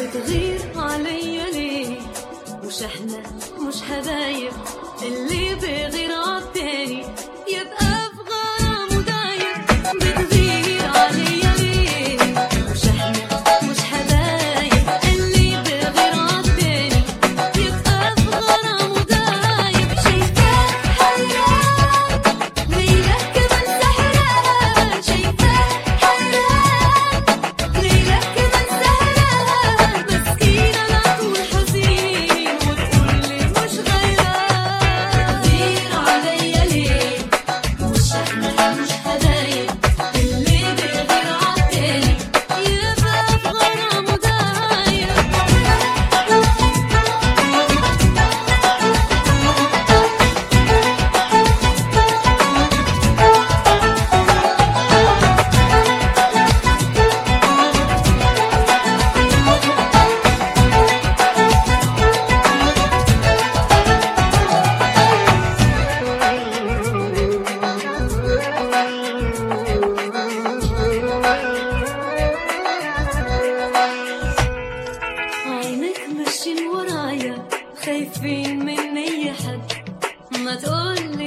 بتغير عليا ليه مش احنا مش حبايب اللي بغير عالتاني يبقى في غرام دايب بتغير عليا ليه مش احنا مش حبايب اللي بغير عالتاني يبقى في غرام دايب شايفاه حيران ليلك كمان سهران شايفاه حيران ليلك كمان سهران مسكين على طول حزين وتقولي مش غيران كتير عليا ليه مش احنا مش حبايب اللي بيغير عالتاني يبقى في غرامه دايب عينك ماشيين ورايا خايفين من اي حد ما تقول